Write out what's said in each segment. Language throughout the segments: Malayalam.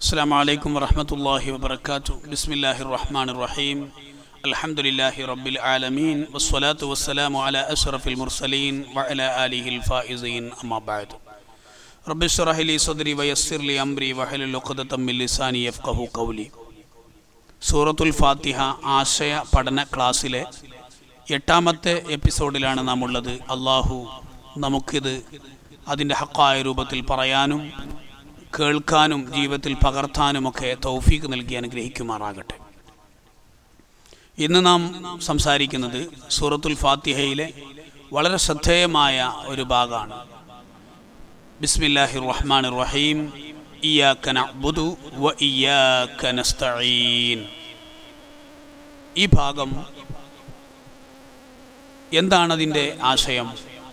السلام عليكم ورحمة الله وبركاته بسم الله الرحمن الرحيم الحمد لله رب العالمين والصلاة والسلام على أشرف المرسلين وعلى آله الفائزين أما بعد رب اشرح لي صدري ويسر لي أمري واحلل عقدة من لساني يفقه قولي സൂറത്തുൽ ഫാത്തിഹ ആശയ പഠന ക്ലാസ്സിലെ എട്ടാമത്തെ എപ്പിസോഡിലാണ് നാം ഉള്ളത് അള്ളാഹു നമുക്കിത് അതിൻ്റെ ഹക്കായ രൂപത്തിൽ പറയാനും കേൾക്കാനും ജീവിതത്തിൽ പകർത്താനുമൊക്കെ തൗഫീക്ക് നൽകി അനുഗ്രഹിക്കുമാറാകട്ടെ ഇന്ന് നാം സംസാരിക്കുന്നത് സൂറത്തുൽ ഫാത്തിഹയിലെ വളരെ ശ്രദ്ധേയമായ ഒരു ഭാഗമാണ് ബിസ്മില്ലാഹി റഹ്മാൻ റഹീം ഇയാക്ക നഅ്ബുദു വ ഇയാക്ക നസ്തഈൻ ഈ ഭാഗം എന്താണതിൻ്റെ ആശയം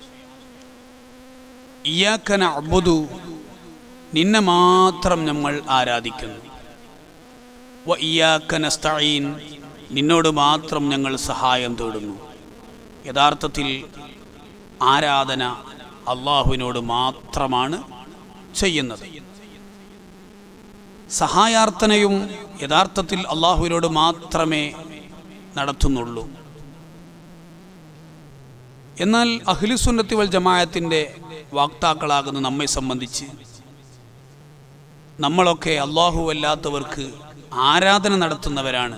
ഇയാക്ക നഅ്ബുദു നിന്നെ മാത്രം നമ്മൾ ആരാധിക്കുന്നു വ ഇയാക്ക നസ്തഈൻ നിന്നോട് മാത്രം ഞങ്ങൾ സഹായം തേടുന്നു യഥാർത്ഥത്തിൽ ആരാധന അള്ളാഹുവിനോട് മാത്രമാണ് ചെയ്യുന്നത് സഹായാർത്ഥനയും യഥാർത്ഥത്തിൽ അള്ളാഹുവിനോട് മാത്രമേ നടത്തുന്നുള്ളൂ എന്നാൽ അഖിലുസുന്നത്തി വൽ ജമായത്തിൻ്റെ വാക്താക്കളാകുന്ന നമ്മെ സംബന്ധിച്ച് നമ്മളൊക്കെ അള്ളാഹു അല്ലാത്തവർക്ക് ആരാധന നടത്തുന്നവരാണ്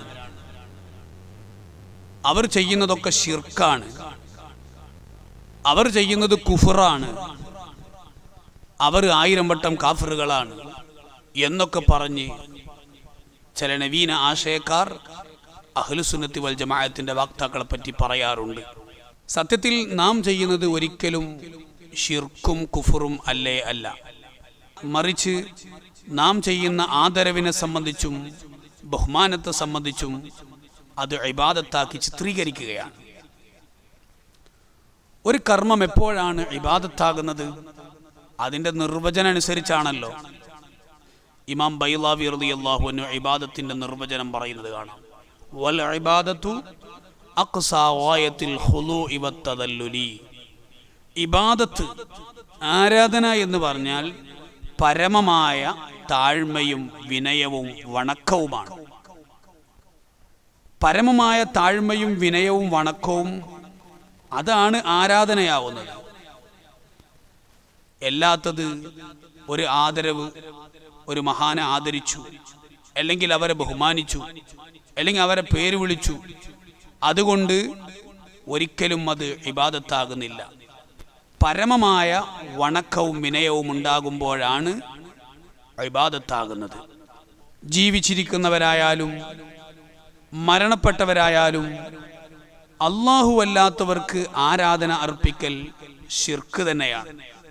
അവർ ചെയ്യുന്നതൊക്കെ ഷിർക്കാണ് അവർ ചെയ്യുന്നത് കുഫറാണ് അവർ ആയിരം വട്ടം കാഫറുകളാണ് എന്നൊക്കെ പറഞ്ഞ് ചില നവീന ആശയക്കാർ അഹ്ലുസുന്നത്തി വൽ ജമാഅത്തിന്റെ വാക്താക്കളെ പറ്റി പറയാറുണ്ട് സത്യത്തിൽ നാം ചെയ്യുന്നത് ഒരിക്കലും ഷിർക്കും കുഫറും അല്ലേ അല്ല മറിച്ച് നാം ചെയ്യുന്ന ആദരവിനെ സംബന്ധിച്ചും ബഹുമാനത്തെ സംബന്ധിച്ചും അത് ഇബാദത്താക്കി ചിത്രീകരിക്കുകയാണ് ഒരു കർമ്മം എപ്പോഴാണ് ഇബാദത്താകുന്നത് അതിൻ്റെ നിർവചനം അനുസരിച്ചാണല്ലോ ഇമാം ബൈലാവി റളിയല്ലാഹു അൻഹു ഇബാദത്തിന്റെ നിർവചനം പറയുന്നത് കാണാം വൽ ഇബാദത്തു അഖ്സാ ഗായത്തിൽ ഖുലൂഇ വത്തദല്ലുലി ഇബാദത്ത് ആരാധന എന്ന് പറഞ്ഞാൽ പരമമായ താഴ്മയും വിനയവും വണക്കവുമാണ് പരമമായ താഴ്മയും വിനയവും വണക്കവും അതാണ് ആരാധനയാവുന്നത് എല്ലാത്തത് ഒരു ആദരവ് ഒരു മഹാനെ ആദരിച്ചു അല്ലെങ്കിൽ അവരെ ബഹുമാനിച്ചു അല്ലെങ്കിൽ അവരെ പേര് വിളിച്ചു അതുകൊണ്ട് ഒരിക്കലും അത് ഇബാദത്താകുന്നില്ല പരമമായ വണക്കവും വിനയവും ഉണ്ടാകുമ്പോഴാണ് ഇബാദത്താകുന്നത് ജീവിച്ചിരിക്കുന്നവരായാലും മരണപ്പെട്ടവരായാലും അള്ളാഹു അല്ലാത്തവർക്ക് ആരാധന അർപ്പിക്കൽ ഷിർക്ക് തന്നെയാണ്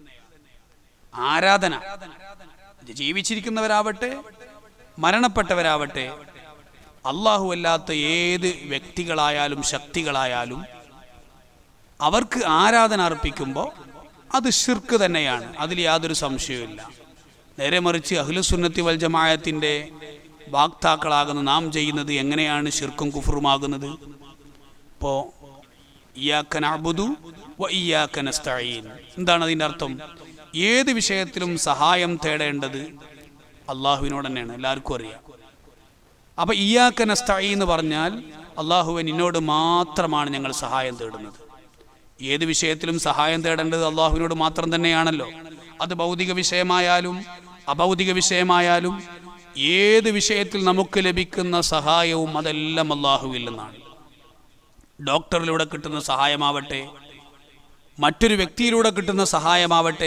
ആരാധന ജീവിച്ചിരിക്കുന്നവരാവട്ടെ മരണപ്പെട്ടവരാവട്ടെ അള്ളാഹു അല്ലാത്ത ഏത് വ്യക്തികളായാലും ശക്തികളായാലും അവർക്ക് ആരാധന അർപ്പിക്കുമ്പോൾ അത് ഷിർക്ക് തന്നെയാണ് അതിൽ യാതൊരു സംശയവുമില്ല നേരെ മറിച്ച് അഖിലുസുന്നത്തി വൽ ജമായത്തിൻ്റെ വാക്താക്കളാകുന്ന നാം ചെയ്യുന്നത് എങ്ങനെയാണ് ഷിർക്കും കുഫറുമാകുന്നത് ഇപ്പോൾ ഇയാക്കൻ അബുദു വ ഇയാക്കൻ നസ്തഈൻ എന്താണ് അതിൻ്റെ അർത്ഥം ഏത് വിഷയത്തിലും സഹായം തേടേണ്ടത് അള്ളാഹുവിനോട് തന്നെയാണ് എല്ലാവർക്കും അറിയാം അപ്പം ഇയാക്കൻ നസ്തഈ എന്ന് പറഞ്ഞാൽ അള്ളാഹുവൻ നിന്നോട് മാത്രമാണ് ഞങ്ങൾ സഹായം തേടുന്നത് ഏത് വിഷയത്തിലും സഹായം തേടേണ്ടത് അള്ളാഹുവിനോട് മാത്രം തന്നെയാണല്ലോ അത് ഭൗതിക വിഷയമായാലും അഭൗതിക വിഷയമായാലും ഏത് വിഷയത്തിൽ നമുക്ക് ലഭിക്കുന്ന സഹായവും അതെല്ലാം അള്ളാഹുവിൽ നിന്നാണ് ഡോക്ടറിലൂടെ കിട്ടുന്ന സഹായമാവട്ടെ മറ്റൊരു വ്യക്തിയിലൂടെ കിട്ടുന്ന സഹായമാവട്ടെ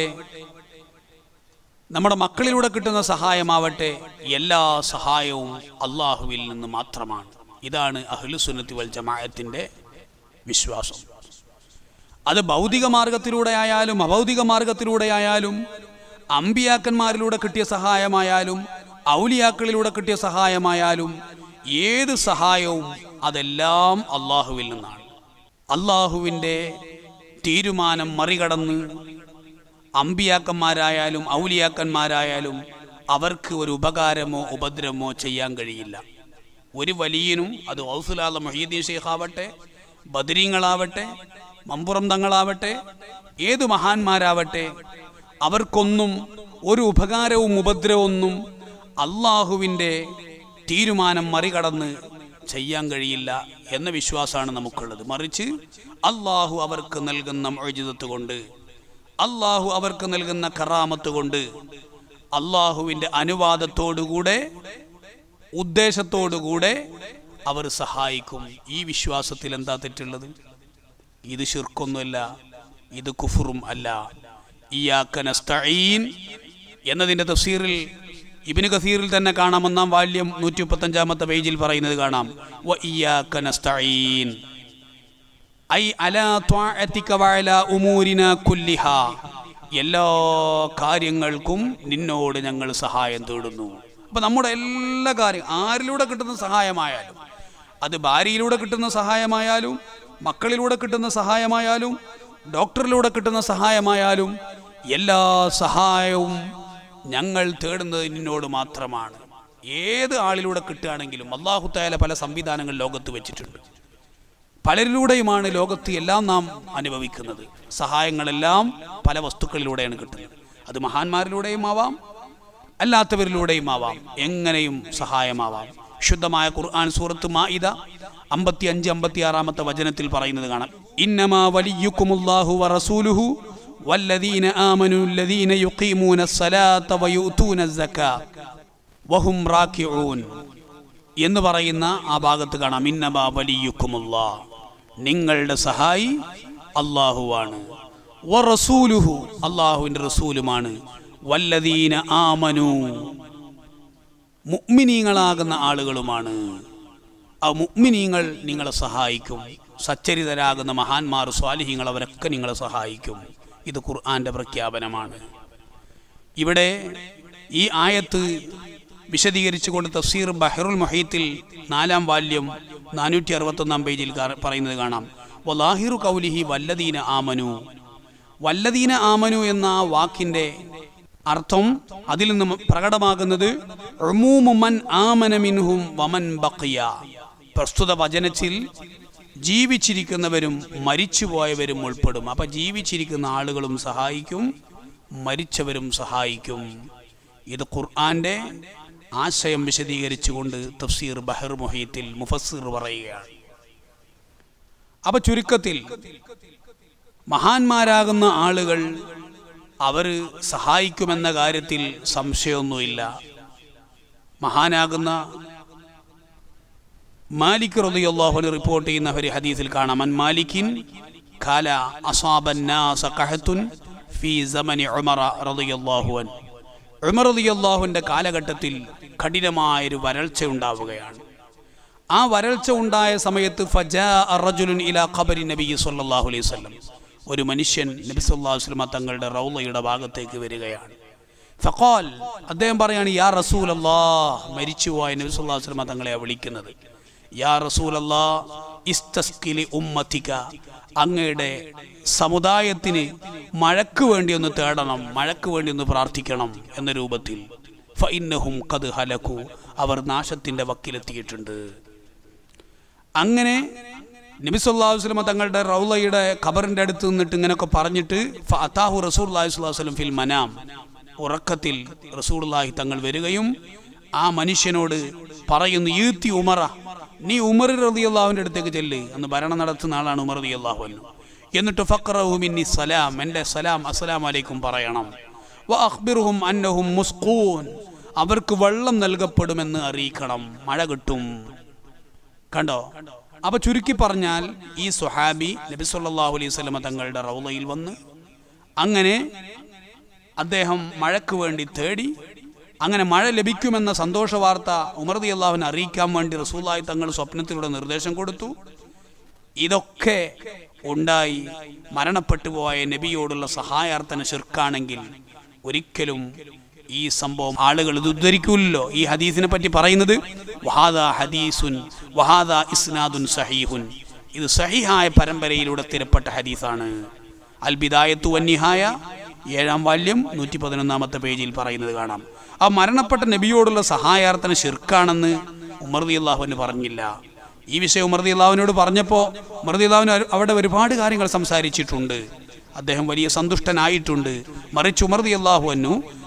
നമ്മുടെ മക്കളിലൂടെ കിട്ടുന്ന സഹായമാവട്ടെ എല്ലാ സഹായവും അള്ളാഹുവിൽ നിന്ന് മാത്രമാണ് ഇതാണ് അഹ്ലുസുന്നത്തി വൽ ജമാഅത്തിന്റെ വിശ്വാസം അത് ഭൗതിക മാർഗത്തിലൂടെ ആയാലും അഭൗതിക മാർഗത്തിലൂടെ ആയാലും അമ്പിയാക്കന്മാരിലൂടെ കിട്ടിയ സഹായമായാലും ഔലിയാക്കളിലൂടെ കിട്ടിയ സഹായമായാലും ഏത് സഹായവും അതെല്ലാം അള്ളാഹുവിൽ നിന്നാണ് അള്ളാഹുവിൻ്റെ തീരുമാനം മറികടന്ന് അമ്പിയാക്കന്മാരായാലും ഔലിയാക്കന്മാരായാലും അവർക്ക് ഒരു ഉപകാരമോ ഉപദ്രവമോ ചെയ്യാൻ കഴിയില്ല ഒരു വലിയനും അത് ഔസുലാല മൊഹീദ്ദീൻ ഷെയ്ഖ് ആവട്ടെ ബദരീങ്ങളാവട്ടെ മമ്പുറം തങ്ങളാവട്ടെ ഏത് മഹാന്മാരാവട്ടെ അവർക്കൊന്നും ഒരു ഉപകാരവും ഉപദ്രവമൊന്നും അള്ളാഹുവിൻ്റെ തീരുമാനം മറികടന്ന് ചെയ്യാൻ കഴിയില്ല എന്ന വിശ്വാസമാണ് നമുക്കുള്ളത് മറിച്ച് അള്ളാഹു അവർക്ക് നൽകുന്ന മൊഴിജിതത്ത് കൊണ്ട് അള്ളാഹു അവർക്ക് നൽകുന്ന കറാമത്ത് കൊണ്ട് അള്ളാഹുവിൻ്റെ അനുവാദത്തോടുകൂടെ ഉദ്ദേശത്തോടുകൂടെ അവർ സഹായിക്കും ഈ വിശ്വാസത്തിൽ എന്താ തെറ്റുള്ളത് ഇത് ശിർക്കൊന്നുമല്ല ഇത് കുഫറും അല്ല ഇയാക്ക നസ്തഈൻ എന്നതിൻ്റെ തഫ്സീറിൽ ഇബിന് കസീറിൽ തന്നെ കാണാം ഒന്നാം വാല്യം നൂറ്റി മുപ്പത്തഞ്ചാമത്തെ പേജിൽ പറയുന്നത് കാണാം വ ഇയാക്ക നസ്തഈൻ ഐ അലാ ത്വാഅതിക വഅലാ ഉമൂരിന കുല്ലിഹ എല്ലാ കാര്യങ്ങൾക്കും നിന്നോട് ഞങ്ങൾ സഹായം തേടുന്നു അപ്പൊ നമ്മുടെ എല്ലാ കാര്യം ആരിലൂടെ കിട്ടുന്ന സഹായമായാലും അത് ഭാര്യയിലൂടെ കിട്ടുന്ന സഹായമായാലും മക്കളിലൂടെ കിട്ടുന്ന സഹായമായാലും ഡോക്ടറിലൂടെ കിട്ടുന്ന സഹായമായാലും എല്ലാ സഹായവും ഞങ്ങൾ തേടുന്നത് നിന്നോട് മാത്രമാണ് ഏത് ആളിലൂടെ കിട്ടുകയാണെങ്കിലും അള്ളാഹു തായാല പല സംവിധാനങ്ങൾ ലോകത്ത് വെച്ചിട്ടുണ്ട് പലരിലൂടെയുമാണ് ലോകത്ത് എല്ലാം നാം അനുഭവിക്കുന്നത് സഹായങ്ങളെല്ലാം പല വസ്തുക്കളിലൂടെയാണ് കിട്ടുന്നത് അത് മഹാന്മാരിലൂടെയും ആവാം അല്ലാത്തവരിലൂടെയും ആവാം എങ്ങനെയും സഹായമാവാം ശുദ്ധമായ ഖുർആൻ സൂറത്ത് മാഇദ അമ്പത്തി അഞ്ച് അമ്പത്തി ആറാമത്തെ വചനത്തിൽ പറയുന്നത് കാണാം ഇന്നമാ വലിയുക്കുമുല്ലാഹു വറസൂലുഹു വല്ലദീന ആമനു الذين يقيمون الصلاة ويؤتون الزكاة വഹും റാക്കിഊൻ എന്ന് പറയുന്ന ആ ഭാഗത്ത് കാണാം ഇന്നമാ വലിയുക്കുമുള്ള നിങ്ങളുടെ സഹായി അള്ളാഹുവാണ് വറസൂലുഹു അള്ളാഹുവിൻ്റെ റസൂലുമാണ് വല്ലദീന ആമനു മുഅ്മിനീങ്ങളാകുന്ന ആളുകളുമാണ് ആ മുഅ്മിനീങ്ങൾ നിങ്ങളെ സഹായിക്കും സച്ചരിതരാകുന്ന മഹാന്മാർ സ്വാലിഹീങ്ങൾ അവരൊക്കെ നിങ്ങളെ സഹായിക്കും ഇത് ഖുർആന്റെ പ്രഖ്യാപനമാണ് ഇവിടെ ഈ ആയത്ത് വിശദീകരിച്ചുകൊണ്ട് തഫ്സീർ ബഹറുൽ മൊഹീത്തിൽ നാലാം വാല്യം നാനൂറ്റി അറുപത്തൊന്നാം പേജിൽ കാ- പറയുന്നത് കാണാം വലാഹിറു കൗലിഹി വല്ലദീന ആമനു വല്ലദീന ആമനു എന്ന ആ വാക്കിന്റെ അർത്ഥം അതിൽ നിന്ന് പ്രകടമാകുന്നത് ഉമൂമു മൻ ആമന മിൻഹും വമൻ ബഖിയ പ്രസ്തുത വചനത്തിൽ ജീവിച്ചിരിക്കുന്നവരും മരിച്ചുപോയവരും ഉൾപ്പെടും അപ്പൊ ജീവിച്ചിരിക്കുന്ന ആളുകളും സഹായിക്കും മരിച്ചവരും സഹായിക്കും ഇത് ഖുർആന്റെ ആശയം വിശദീകരിച്ചുകൊണ്ട് തഫ്സീർ ബഹർ മൊഹീത്തിൽ മുഫസ്സിർ പറയുകയാണ് അപ്പൊ ചുരുക്കത്തിൽ മഹാന്മാരാകുന്ന ആളുകൾ അവർ സഹായിക്കുമെന്ന കാര്യത്തിൽ സംശയമൊന്നുമില്ല മഹാനാകുന്ന മാലിക് റളിയല്ലാഹുവിന് റിപ്പോർട്ട് ചെയ്യുന്ന ഒരു ഹദീസിൽ കാണാം അൻ മാലിക്കിൻ കാല അസാബൻ നാസ ഖഹത്തുൻ ഫീ സമനി ഉമറ റളിയല്ലാഹു അൻ ഉമർ റളിയല്ലാഹുവിന്റെ കാലഘട്ടത്തിൽ കഠിനമായൊരു വരൾച്ച ഉണ്ടാവുകയാണ് ആ വരൾച്ച ഉണ്ടായ സമയത്ത് ഫജാ റജുലുൻ ഇലാ ഖബരി നബി സല്ലല്ലാഹു അലൈഹി വസല്ലം ഒരു മനുഷ്യൻ നബി സല്ലല്ലാഹു അലൈഹി വസല്ലം തങ്ങളുടെ റൗളയുടെ ഭാഗത്തേക്ക് വരികയാണ് ഫഖാൽ അദ്ദേഹം പറയാണ് യാ റസൂലല്ലാ മരിച്ചുപോയ നബി സല്ലല്ലാഹു അലൈഹി വസല്ലം തങ്ങളെ വിളിക്കുന്നത് യാ റസൂലല്ലാ ഇസ്തസ്കിലി ഉമ്മത്തിക അങ്ങയുടെ സമുദായത്തിന് മഴക്ക് വേണ്ടി ഒന്ന് തേടണം മഴക്ക് വേണ്ടി ഒന്ന് പ്രാർത്ഥിക്കണം എന്ന രൂപത്തിൽ ഫഇന്നഹും കത് ഹലക്കു അവർ നാശത്തിന്റെ വക്കിലെത്തിയിട്ടുണ്ട് അങ്ങനെ നബി സല്ലല്ലാഹു അലൈഹി വസല്ലം തങ്ങളുടെ റൗളയുടെ ഖബറിന്റെ അടുത്ത് നിന്നിട്ട് ഇങ്ങനെയൊക്കെ പറഞ്ഞിട്ട് ഫഅതാഹു റസൂലുള്ളാഹി സ്വല്ലല്ലാഹു അലൈഹി വസല്ലം ഫിൽ മനാം ഉറക്കത്തിൽ റസൂലുള്ളാഹി തങ്ങൾ വരികയും ആ മനുഷ്യനോട് പറയുന്നു ഈത്തി ഉമറ നീ ഉമർ റളിയല്ലാഹുവിന്റെ അടുത്തേക്ക് ചെല്ല് അന്ന് ഭരണം നടത്തുന്ന ആളാണ് ഉമർ റളിയല്ലാഹു അൻഹു എന്നിട്ട് ഫഖറഹു മിന്നി സലാം എൻ്റെ സലാം അസ്സലാമു അലൈക്കും പറയണം വ അഖ്ബിറുഹും അന്നഹും മുസ്ഖൂൻ അവർക്ക് വെള്ളം നൽകപ്പെടുമെന്ന് അറിയിക്കണം മഴ കിട്ടും കണ്ടോ അപ്പൊ ചുരുക്കി പറഞ്ഞാൽ ഈ സുഹാബി നബി സല്ലല്ലാഹു അലൈഹി വസല്ലമ തങ്ങളുടെ റൗളയിൽ വന്ന് അങ്ങനെ അദ്ദേഹം മഴയ്ക്ക് വേണ്ടി തേടി അങ്ങനെ മഴ ലഭിക്കുമെന്ന സന്തോഷ വാർത്ത ഉമർദി അള്ളാഹുവിനെ അറിയിക്കാൻ വേണ്ടി റസൂലായി തങ്ങൾ സ്വപ്നത്തിലൂടെ നിർദ്ദേശം കൊടുത്തു ഇതൊക്കെ ഉണ്ടായി മരണപ്പെട്ടു പോയ നബിയോടുള്ള സഹായാർത്ഥന ശിർക്കാണെങ്കിൽ ഒരിക്കലും ഈ സംഭവം ആളുകൾ ഇത് ഉദ്ധരിക്കൂലല്ലോ ഈ ഹദീസിനെ പറ്റി പറയുന്നത് വഹാദ ഹദീസുൻ വഹാദ ഇസ്നാദുൻ സഹീഹുൻ ഇത് സഹിഹായ പരമ്പരയിലൂടെ സ്ഥിരപ്പെട്ട ഹദീസാണ് അൽ ബിദായത്തു വന്നിഹായ ഏഴാം വാല്യം നൂറ്റി പതിനൊന്നാമത്തെ പേജിൽ പറയുന്നത് കാണാം ആ മരണപ്പെട്ട നബിയോടുള്ള സഹായാർത്ഥന ശിർക്കാണെന്ന് ഉമർദി അള്ളാഹുവിന് പറഞ്ഞില്ല ഈ വിഷയം ഉമർദി അള്ളാഹുവിനോട് പറഞ്ഞപ്പോൾ ഉമർദി അള്ളാഹുവിന് അവിടെ ഒരുപാട് കാര്യങ്ങൾ സംസാരിച്ചിട്ടുണ്ട് അദ്ദേഹം വലിയ സന്തുഷ്ടനായിട്ടുണ്ട് മറിച്ച് ഉമർദി അള്ളാഹു അന്നു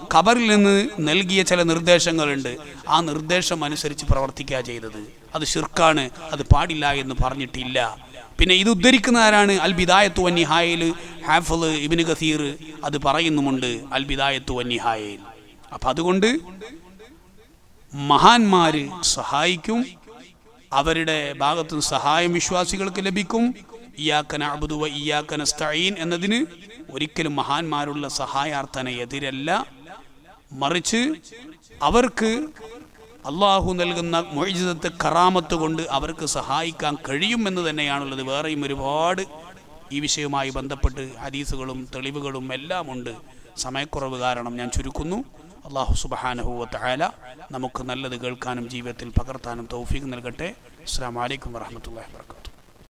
ഖബറിൽ നിന്ന് നൽകിയ ചില നിർദ്ദേശങ്ങളുണ്ട് ആ നിർദ്ദേശം അനുസരിച്ച് പ്രവർത്തിക്കുക ചെയ്തത് അത് ഷിർക്കാണ് അത് പാടില്ല എന്ന് പറഞ്ഞിട്ടില്ല പിന്നെ ഇത് ഉദ്ധരിക്കുന്ന ആരാണ് അൽ ബിദായത്തു വന്നിഹായയിൽ ഹാഫിള് ഇബിന് ഖസീർ അത് പറയുന്നുമുണ്ട് അൽ ബിദായത്തു വന്നിഹായയിൽ അപ്പം അതുകൊണ്ട് മഹാന്മാര് സഹായിക്കും അവരുടെ ഭാഗത്തു നിന്ന് സഹായം വിശ്വാസികൾക്ക് ലഭിക്കും ഇയാക്കന അബുദുവ ഇയാക്കന സ്തഈൻ എന്നതിന് ഒരിക്കലും മഹാന്മാരുള്ള സഹായാർത്ഥന എതിരല്ല മറിച്ച് അവർക്ക് അള്ളാഹു നൽകുന്ന മൊഴിജിതത്തെ കറാമത്ത് കൊണ്ട് അവർക്ക് സഹായിക്കാൻ കഴിയുമെന്ന് തന്നെയാണുള്ളത് വേറെയും ഒരുപാട് ഈ വിഷയവുമായി ബന്ധപ്പെട്ട് ഹദീസുകളും തെളിവുകളും എല്ലാം ഉണ്ട് സമയക്കുറവ് കാരണം ഞാൻ ചുരുക്കുന്നു അള്ളാഹു സുബഹാനഹുവത്ത് ആല നമുക്ക് നല്ലത് കേൾക്കാനും ജീവിതത്തിൽ പകർത്താനും തൗഫീഖ് നൽകട്ടെ അസ്സാം വലൈക്കും വാഹമത്തല്ലാ വാ